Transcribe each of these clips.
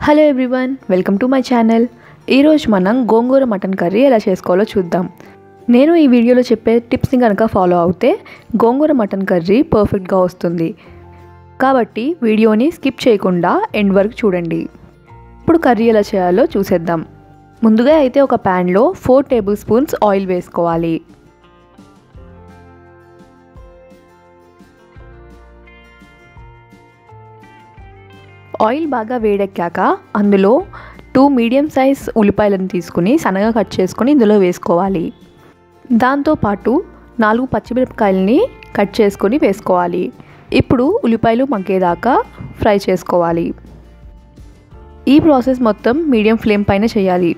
hello everyone welcome to my channel ఈరోజు మనం గోంగూర mutton curry ఎలా చేసుకోవాలో చూద్దాం నేను ఈ వీడియోలో చెప్పే టిప్స్ని కనుక ఫాలో అవుతే గోంగూర మటన్ కర్రీ పర్ఫెక్ట్గా వస్తుంది కాబట్టి వీడియోని స్కిప్ చేయకుండా ఎండ్ వరకు చూడండి ఇప్పుడు కర్రీ ఎలా చేయాలో చూసేద్దాం ముందుగా అయితే ఒక ప్యాన్లో ఫోర్ టేబుల్ స్పూన్స్ ఆయిల్ వేసుకోవాలి ఆయిల్ బాగా వేడెక్కాక అందులో టూ మీడియం సైజ్ ఉల్లిపాయలను తీసుకుని సన్నగా కట్ చేసుకొని ఇందులో వేసుకోవాలి దాంతోపాటు నాలుగు పచ్చిమిరపకాయలని కట్ చేసుకొని వేసుకోవాలి ఇప్పుడు ఉల్లిపాయలు మగ్గేదాకా ఫ్రై చేసుకోవాలి ఈ ప్రాసెస్ మొత్తం మీడియం ఫ్లేమ్ పైన చేయాలి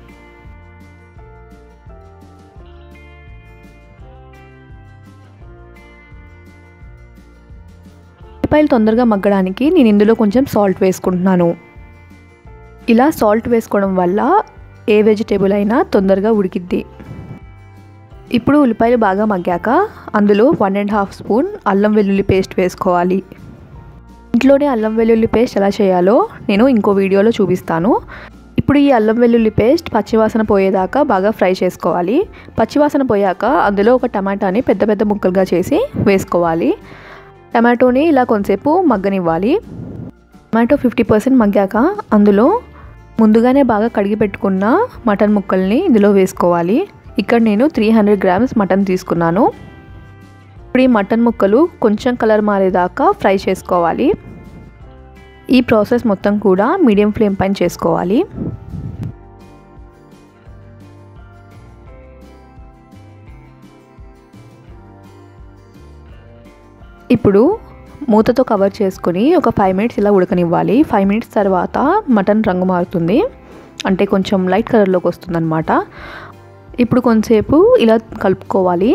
ఉల్లిపాయలు తొందరగా మగ్గడానికి నేను ఇందులో కొంచెం సాల్ట్ వేసుకుంటున్నాను ఇలా సాల్ట్ వేసుకోవడం వల్ల ఏ వెజిటేబుల్ అయినా తొందరగా ఉడికిద్ది ఇప్పుడు ఉల్లిపాయలు బాగా మగ్గాక అందులో వన్ అండ్ హాఫ్ స్పూన్ అల్లం వెల్లుల్లి పేస్ట్ వేసుకోవాలి ఇంట్లోనే అల్లం వెల్లుల్లి పేస్ట్ ఎలా చేయాలో నేను ఇంకో వీడియోలో చూపిస్తాను ఇప్పుడు ఈ అల్లం వెల్లుల్లి పేస్ట్ పచ్చివాసన పోయేదాకా బాగా ఫ్రై చేసుకోవాలి పచ్చివాసన పోయాక అందులో ఒక టమాటాని పెద్ద పెద్ద ముక్కలుగా చేసి వేసుకోవాలి టమాటోని ఇలా కొంతసేపు మగ్గనివ్వాలి టమాటో ఫిఫ్టీ పర్సెంట్ మగ్గాక అందులో ముందుగానే బాగా కడిగి పెట్టుకున్న మటన్ ముక్కల్ని ఇందులో వేసుకోవాలి ఇక్కడ నేను త్రీ హండ్రెడ్ గ్రామ్స్ మటన్ తీసుకున్నాను ఇప్పుడు ఈ మటన్ ముక్కలు కొంచెం కలర్ మారేదాకా ఫ్రై చేసుకోవాలి ఈ ప్రాసెస్ మొత్తం కూడా మీడియం ఫ్లేమ్ పైన చేసుకోవాలి ఇప్పుడు మూతతో కవర్ చేసుకుని ఒక ఫైవ్ మినిట్స్ ఇలా ఉడకనివ్వాలి ఫైవ్ మినిట్స్ తర్వాత మటన్ రంగు మారుతుంది అంటే కొంచెం లైట్ కలర్లోకి వస్తుందన్నమాట ఇప్పుడు కొంతసేపు ఇలా కలుపుకోవాలి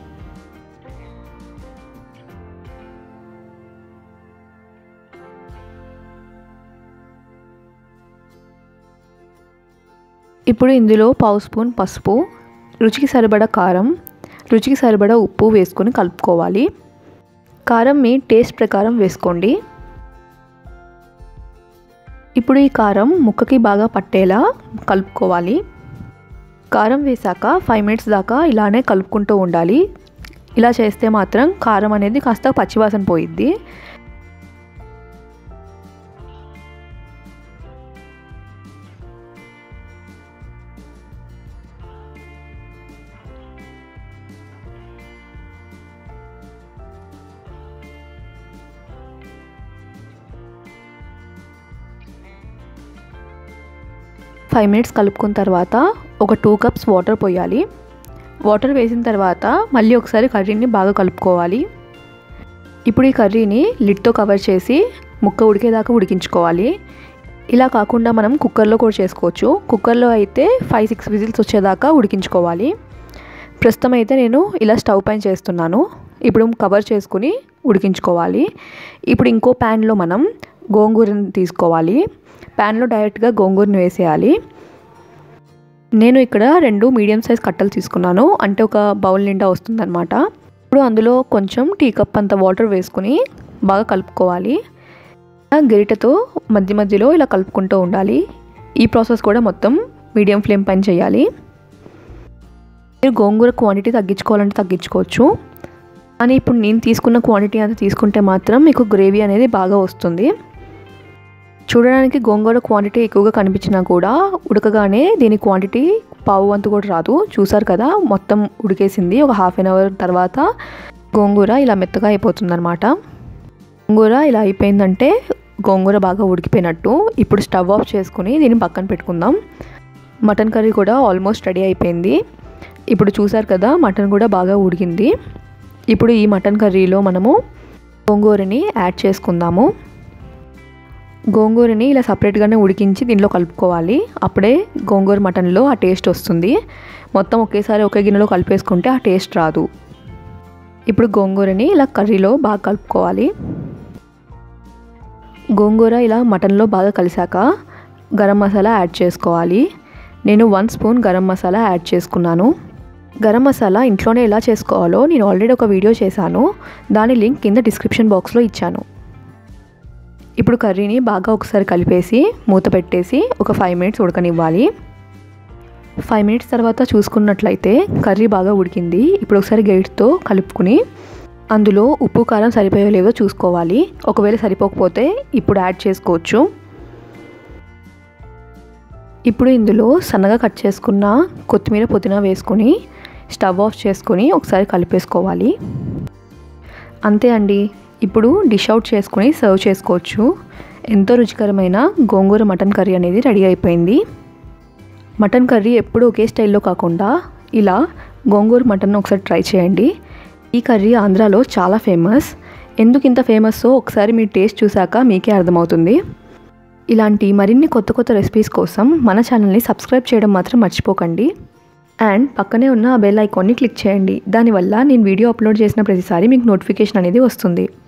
ఇప్పుడు ఇందులో పావు స్పూన్ పసుపు రుచికి సరిపడా కారం రుచికి సరిపడా ఉప్పు వేసుకొని కలుపుకోవాలి కారం మీ టేస్ట్ ప్రకారం వేసుకోండి ఇప్పుడు ఈ కారం ముక్కకి బాగా పట్టేలా కలుపుకోవాలి కారం వేసాక ఫైవ్ మినిట్స్ దాకా ఇలానే కలుపుకుంటూ ఉండాలి ఇలా చేస్తే మాత్రం కారం అనేది కాస్త పచ్చివాసన పోయిద్ది ఫైవ్ మినిట్స్ కలుపుకున్న తర్వాత ఒక టూ కప్స్ వాటర్ పోయాలి వాటర్ వేసిన తర్వాత మళ్ళీ ఒకసారి కర్రీని బాగా కలుపుకోవాలి ఇప్పుడు ఈ కర్రీని లిడ్తో కవర్ చేసి ముక్క ఉడికేదాకా ఉడికించుకోవాలి ఇలా కాకుండా మనం కుక్కర్లో కూడా చేసుకోవచ్చు కుక్కర్లో అయితే ఫైవ్ సిక్స్ విజిల్స్ వచ్చేదాకా ఉడికించుకోవాలి ప్రస్తుతం అయితే నేను ఇలా స్టవ్ పైన చేస్తున్నాను ఇప్పుడు కవర్ చేసుకుని ఉడికించుకోవాలి ఇప్పుడు ఇంకో ప్యాన్లో మనం గోంగూరని తీసుకోవాలి ప్యాన్లో డైరెక్ట్గా గోంగూరని వేసేయాలి నేను ఇక్కడ రెండు మీడియం సైజ్ కట్టలు తీసుకున్నాను అంటే ఒక బౌల్ నిండా వస్తుందన్నమాట ఇప్పుడు అందులో కొంచెం టీ కప్ అంత వాటర్ వేసుకుని బాగా కలుపుకోవాలి గరిటతో మధ్య మధ్యలో ఇలా కలుపుకుంటూ ఉండాలి ఈ ప్రాసెస్ కూడా మొత్తం మీడియం ఫ్లేమ్ పైన చేయాలి మీరు గోంగూర క్వాంటిటీ తగ్గించుకోవాలంటే తగ్గించుకోవచ్చు కానీ ఇప్పుడు నేను తీసుకున్న క్వాంటిటీ అంతా తీసుకుంటే మాత్రం మీకు గ్రేవీ అనేది బాగా వస్తుంది చూడడానికి గోంగూర క్వాంటిటీ ఎక్కువగా కనిపించినా కూడా ఉడకగానే దీని క్వాంటిటీ పావు వంతు కూడా రాదు చూసారు కదా మొత్తం ఉడికేసింది ఒక హాఫ్ అన్ అవర్ తర్వాత గోంగూర ఇలా మెత్తగా అయిపోతుందన్నమాట గోంగూర ఇలా అయిపోయిందంటే గోంగూర బాగా ఉడికిపోయినట్టు ఇప్పుడు స్టవ్ ఆఫ్ చేసుకుని దీన్ని పక్కన పెట్టుకుందాం మటన్ కర్రీ కూడా ఆల్మోస్ట్ రెడీ అయిపోయింది ఇప్పుడు చూసారు కదా మటన్ కూడా బాగా ఉడికింది ఇప్పుడు ఈ మటన్ కర్రీలో మనము గోంగూరని యాడ్ చేసుకుందాము గోంగూరని ఇలా సపరేట్గానే ఉడికించి దీనిలో కలుపుకోవాలి అప్పుడే గోంగూర మటన్లో ఆ టేస్ట్ వస్తుంది మొత్తం ఒకేసారి ఒకే గిన్నెలో కలిపేసుకుంటే ఆ టేస్ట్ రాదు ఇప్పుడు గోంగూరని ఇలా కర్రీలో బాగా కలుపుకోవాలి గోంగూర ఇలా మటన్లో బాగా కలిసాక గరం మసాలా యాడ్ చేసుకోవాలి నేను one spoon garam masala add చేసుకున్నాను గరం మసాలా ఇంట్లోనే ఎలా చేసుకోవాలో నేను ఆల్రెడీ ఒక వీడియో చేశాను దాని లింక్ కింద డిస్క్రిప్షన్ బాక్స్లో ఇచ్చాను ఇప్పుడు కర్రీని బాగా ఒకసారి కలిపేసి మూత పెట్టేసి ఒక ఫైవ్ మినిట్స్ ఉడకనివ్వాలి ఫైవ్ మినిట్స్ తర్వాత చూసుకున్నట్లయితే కర్రీ బాగా ఉడికింది ఇప్పుడు ఒకసారి గైడ్తో కలుపుకుని అందులో ఉప్పు కారం సరిపోయో లేదో చూసుకోవాలి ఒకవేళ సరిపోకపోతే ఇప్పుడు యాడ్ చేసుకోవచ్చు ఇప్పుడు ఇందులో సన్నగా కట్ చేసుకున్న కొత్తిమీర పుదీనా వేసుకొని స్టవ్ ఆఫ్ చేసుకొని ఒకసారి కలిపేసుకోవాలి అంతే అండి ఇప్పుడు డిష్ అవుట్ చేసుకొని సర్వ్ చేసుకోవచ్చు ఎంతో రుచికరమైన గోంగూర మటన్ కర్రీ అనేది రెడీ అయిపోయింది మటన్ కర్రీ ఎప్పుడు ఒకే స్టైల్లో కాకుండా ఇలా గోంగూర మటన్ ఒకసారి ట్రై చేయండి ఈ కర్రీ ఆంధ్రాలో చాలా ఫేమస్ ఎందుకు ఇంత ఫేమస్సో ఒకసారి మీరు టేస్ట్ చూశాక మీకే అర్థమవుతుంది ఇలాంటి మరిన్ని కొత్త కొత్త రెసిపీస్ కోసం మన ఛానల్ని సబ్స్క్రైబ్ చేయడం మాత్రం మర్చిపోకండి అండ్ పక్కనే ఉన్న బెల్ ఐకాన్ని క్లిక్ చేయండి దానివల్ల నేను వీడియో అప్లోడ్ చేసిన ప్రతిసారి మీకు నోటిఫికేషన్ అనేది వస్తుంది